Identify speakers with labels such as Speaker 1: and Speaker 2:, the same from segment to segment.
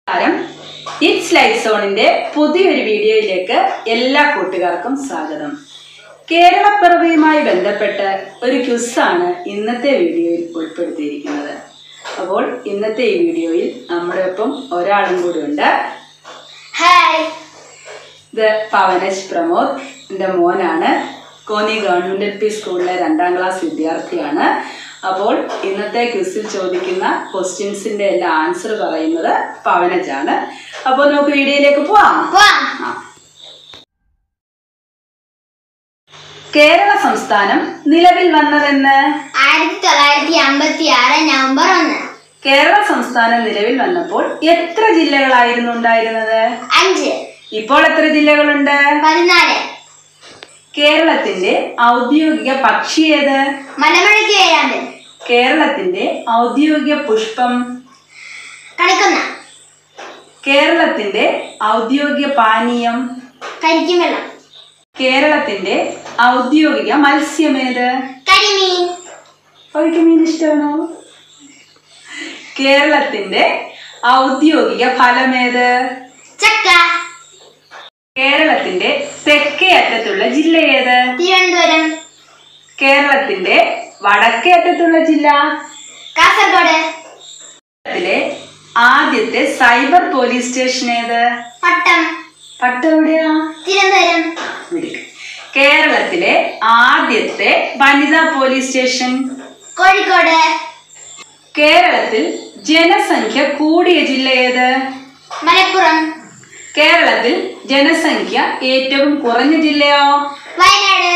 Speaker 1: നമസ്കാരം it's life സോണിന്റെ പുതിയൊരു വീഡിയോയിലേക്ക് എല്ലാ കൂട്ടുകാർക്കും സ്വാഗതം കേരളപ്പിറവിയുമായി ബന്ധപ്പെട്ട് ഒരു ക്യുസാണ് ഇന്നത്തെ വീഡിയോയിൽ ഉൾപ്പെടുത്തിയിരിക്കുന്നത് അപ്പോൾ ഇന്നത്തെ ഈ വീഡിയോയിൽ നമ്മുടെ ഒപ്പം ഒരാളും കൂടി ഉണ്ട്
Speaker 2: ഹായ്
Speaker 1: ഇത് പവനജ് പ്രമോദ് എൻ്റെ മോനാണ് കോന്നി ഗവൺമെൻറ് എൽ പി സ്കൂളിലെ രണ്ടാം ക്ലാസ് വിദ്യാർത്ഥിയാണ് അപ്പോൾ ഇന്നത്തെ ക്വിസിൽ ചോദിക്കുന്ന ക്വസ്റ്റ്യൻസിൻ്റെ എല്ലാ ആൻസർ പറയുന്നത് പവനജാണ് അപ്പോൾ നമുക്ക് വീഡിയോയിലേക്ക് പോവാം
Speaker 2: പോവാം
Speaker 1: ആ. കേരള സംസ്ഥാനം നിലവിൽ വന്നതെന്ന്
Speaker 2: ആയിരത്തി തൊള്ളായിരത്തി അമ്പത്തി ആറ് നവംബർ ഒന്ന്
Speaker 1: കേരള സംസ്ഥാനം നിലവിൽ വന്നപ്പോൾ എത്ര ജില്ലകളായിരുന്നു ഉണ്ടായിരുന്നത്
Speaker 2: അഞ്ച്
Speaker 1: ഇപ്പോൾ എത്ര ജില്ലകളുണ്ട്
Speaker 2: പതിനാല്
Speaker 1: കേരളത്തിന്റെ ഔദ്യോഗിക പക്ഷി ഏത്
Speaker 2: മലമഴയ്ക്ക് ഏഴാണ്ട്
Speaker 1: കേരളത്തിന്റെ ഔദ്യോഗിക പുഷ്പം
Speaker 2: കണിക്കുന്ന
Speaker 1: കേരളത്തിന്റെ ഔദ്യോഗിക പാനീയം
Speaker 2: കരിക്കും വെള്ളം
Speaker 1: കേരളത്തിന്റെ ഔദ്യോഗിക മത്സ്യമേത്
Speaker 2: കരിമീൻ
Speaker 1: അവർക്ക് മീൻ ഇഷ്ടമാണോ കേരളത്തിന്റെ ഔദ്യോഗിക ഫലമേത്
Speaker 2: ചക്ക
Speaker 1: കേരളത്തിന്റെ തെക്കേ അറ്റത്തുള്ള ജില്ല ഏത്
Speaker 2: തിരുവനന്തപുരം
Speaker 1: കേരളത്തിന്റെ വടക്കേ അറ്റത്തുള്ള ജില്ല
Speaker 2: കാസർഗോഡ്
Speaker 1: കേരളത്തിലെ ആദ്യത്തെ സൈബർ പോലീസ് സ്റ്റേഷൻ ഏത്
Speaker 2: പട്ടം
Speaker 1: പട്ടം എവിടെയാ
Speaker 2: തിരുവനന്തപുരം
Speaker 1: മിടുക്ക്. കേരളത്തിലെ ആദ്യത്തെ വനിതാ പോലീസ് സ്റ്റേഷൻ
Speaker 2: കോഴിക്കോട്
Speaker 1: കേരളത്തിൽ ജനസംഖ്യ കൂടിയ ജില്ല ഏത്
Speaker 2: മലപ്പുറം
Speaker 1: കേരളത്തിൽ ജനസംഖ്യ ഏറ്റവും കുറഞ്ഞ ജില്ലയോ
Speaker 2: വയനാട്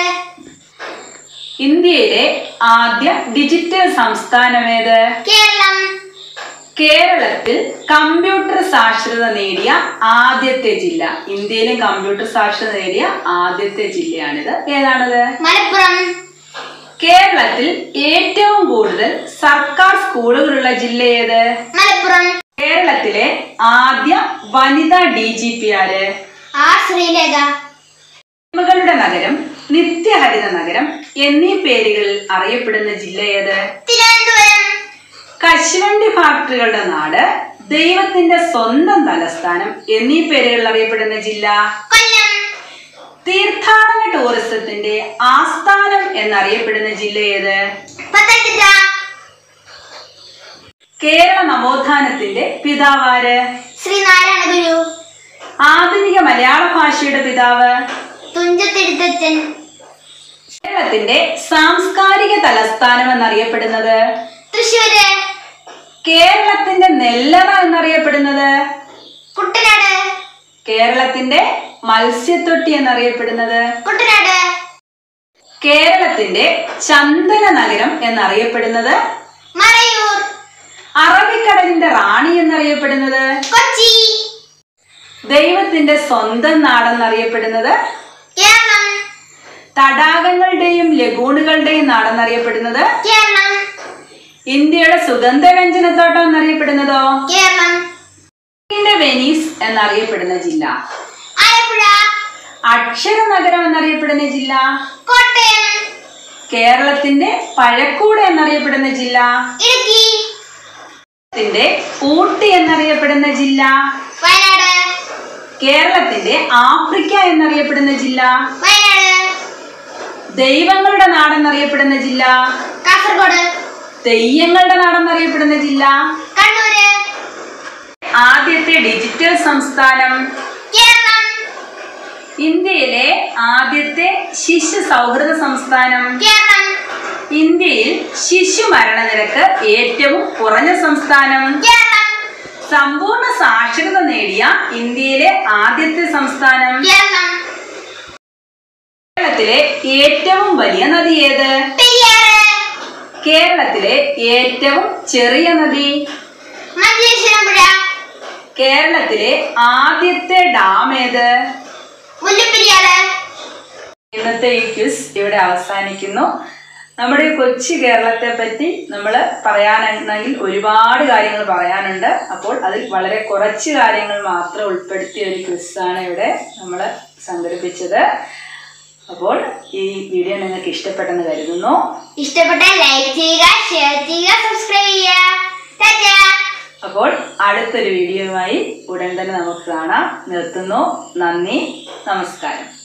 Speaker 1: ഇന്ത്യയിലെ ആദ്യ ഡിജിറ്റൽ സംസ്ഥാനമേത്
Speaker 2: കേരളം
Speaker 1: കേരളത്തിൽ കമ്പ്യൂട്ടർ സാക്ഷരത നേടിയ ആദ്യത്തെ ജില്ല ഇന്ത്യയിലും കമ്പ്യൂട്ടർ സാക്ഷരത നേടിയ ആദ്യത്തെ ജില്ലയാണിത് ഏതാണിത്
Speaker 2: മലപ്പുറം
Speaker 1: കേരളത്തിൽ ഏറ്റവും കൂടുതൽ സർക്കാർ സ്കൂളുകളുള്ള ജില്ല ഏത്
Speaker 2: മലപ്പുറം
Speaker 1: കേരളത്തിലെ ആദ്യ വനിതാ ഡി ജി പി ആര്
Speaker 2: ആർ ശ്രീലേഖ
Speaker 1: സിനിമകളുടെ നഗരം നിത്യഹരിത നഗരം എന്നീ പേരുകളിൽ അറിയപ്പെടുന്ന ജില്ല ഏത്
Speaker 2: തിരുവനന്തപുരം
Speaker 1: കശുവണ്ടി ഫാക്ടറികളുടെ നാട് ദൈവത്തിന്റെ സ്വന്തം തലസ്ഥാനം എന്നീ പേരുകളിൽ അറിയപ്പെടുന്ന ജില്ല
Speaker 2: കൊല്ലം
Speaker 1: തീർത്ഥാടന ടൂറിസത്തിന്റെ ആസ്ഥാനം എന്നറിയപ്പെടുന്ന ജില്ല ഏത്
Speaker 2: പത്തനംതിട്ട
Speaker 1: കേരള നവോത്ഥാനത്തിന്റെ പിതാവാര്
Speaker 2: ശ്രീനാരായണ ഗുരു
Speaker 1: ആധുനിക മലയാള ഭാഷയുടെ പിതാവ്
Speaker 2: തുഞ്ചത്തെഴുത്തച്ഛൻ
Speaker 1: കേരളത്തിന്റെ സാംസ്കാരിക തലസ്ഥാനം എന്നറിയപ്പെടുന്നത്
Speaker 2: തൃശ്ശൂര്
Speaker 1: കേരളത്തിന്റെ നെല്ലറ എന്നറിയപ്പെടുന്നത്
Speaker 2: കുട്ടനാട്
Speaker 1: കേരളത്തിന്റെ മത്സ്യത്തൊട്ടി എന്നറിയപ്പെടുന്നത്
Speaker 2: കുട്ടനാട്
Speaker 1: കേരളത്തിന്റെ ചന്ദന നഗരം എന്നറിയപ്പെടുന്നത്
Speaker 2: മറയൂർ
Speaker 1: അറബിക്കടലിന്റെ റാണി എന്നറിയപ്പെടുന്നത്
Speaker 2: കൊച്ചി
Speaker 1: ദൈവത്തിന്റെ സ്വന്തം നാടെന്നറിയപ്പെടുന്നത്
Speaker 2: കേരളം
Speaker 1: തടാകങ്ങളുടെയും ലഗൂണുകളുടെയും നാടെന്നറിയപ്പെടുന്നത്
Speaker 2: കേരളം
Speaker 1: ഇന്ത്യയുടെ സുഗന്ധവ്യഞ്ജനത്തോട്ടം എന്നറിയപ്പെടുന്നതോ
Speaker 2: കേരളം
Speaker 1: ഇന്ത്യയുടെ വെനീസ് എന്നറിയപ്പെടുന്ന ജില്ല
Speaker 2: ആലപ്പുഴ
Speaker 1: അക്ഷര നഗരം എന്നറിയപ്പെടുന്ന ജില്ല
Speaker 2: കോട്ടയം
Speaker 1: കേരളത്തിന്റെ പഴക്കൂട് എന്നറിയപ്പെടുന്ന ജില്ല
Speaker 2: ഇടുക്കി
Speaker 1: കേരളത്തിന്റെ ഊട്ടി എന്നറിയപ്പെടുന്ന ജില്ല
Speaker 2: വയനാട്
Speaker 1: കേരളത്തിന്റെ ആഫ്രിക്ക എന്നറിയപ്പെടുന്ന ജില്ല
Speaker 2: വയനാട്
Speaker 1: ദൈവങ്ങളുടെ നാടെന്നറിയപ്പെടുന്ന ജില്ല
Speaker 2: കാസർഗോഡ്
Speaker 1: തെയ്യങ്ങളുടെ നാടെന്നറിയപ്പെടുന്ന ജില്ല
Speaker 2: കണ്ണൂര്
Speaker 1: ആദ്യത്തെ ഡിജിറ്റൽ സംസ്ഥാനം
Speaker 2: കേരളം
Speaker 1: ഇന്ത്യയിലെ ആദ്യത്തെ ശിശു സൗഹൃദ സംസ്ഥാനം
Speaker 2: കേരളം
Speaker 1: ഇന്ത്യയിൽ ശിശു മരണനിരക്ക് ഏറ്റവും കുറഞ്ഞ സംസ്ഥാനം
Speaker 2: കേരളം
Speaker 1: സമ്പൂർണ്ണ സാക്ഷരത നേടിയ ഇന്ത്യയിലെ ആദ്യത്തെ സംസ്ഥാനം
Speaker 2: കേരളം
Speaker 1: കേരളത്തിലെ ഏറ്റവും വലിയ നദി ഏത്
Speaker 2: പെരിയാറ്
Speaker 1: കേരളത്തിലെ ഏറ്റവും ചെറിയ നദി
Speaker 2: മഞ്ചേശ്വരം പുഴ
Speaker 1: കേരളത്തിലെ ആദ്യത്തെ ഡാം ഏത്
Speaker 2: മുല്ലപ്പെരിയാറ്
Speaker 1: ഇന്നത്തെ ഈ ക്വിസ് ഇവിടെ അവസാനിക്കുന്നു നമ്മുടെ ഈ കൊച്ചു കേരളത്തെ പറ്റി നമ്മൾ പറയാനാണെങ്കിൽ ഒരുപാട് കാര്യങ്ങൾ പറയാനുണ്ട് അപ്പോൾ അതിൽ വളരെ കുറച്ച് കാര്യങ്ങൾ മാത്രം ഉൾപ്പെടുത്തിയ ഒരു ക്വിസാണ് ഇവിടെ നമ്മൾ സംഘടിപ്പിച്ചത് അപ്പോൾ ഈ വീഡിയോ നിങ്ങൾക്ക് ഇഷ്ടപ്പെട്ടെന്ന് കരുതുന്നു
Speaker 2: ഇഷ്ടപ്പെട്ടാൽ ലൈക്ക് ചെയ്യുക ഷെയർ ചെയ്യുക സബ്സ്ക്രൈബ് ചെയ്യുക ടാറ്റാ
Speaker 1: അപ്പോൾ അടുത്തൊരു വീഡിയോയുമായി ഉടൻ തന്നെ നമുക്ക് കാണാം നിർത്തുന്നു നന്ദി നമസ്കാരം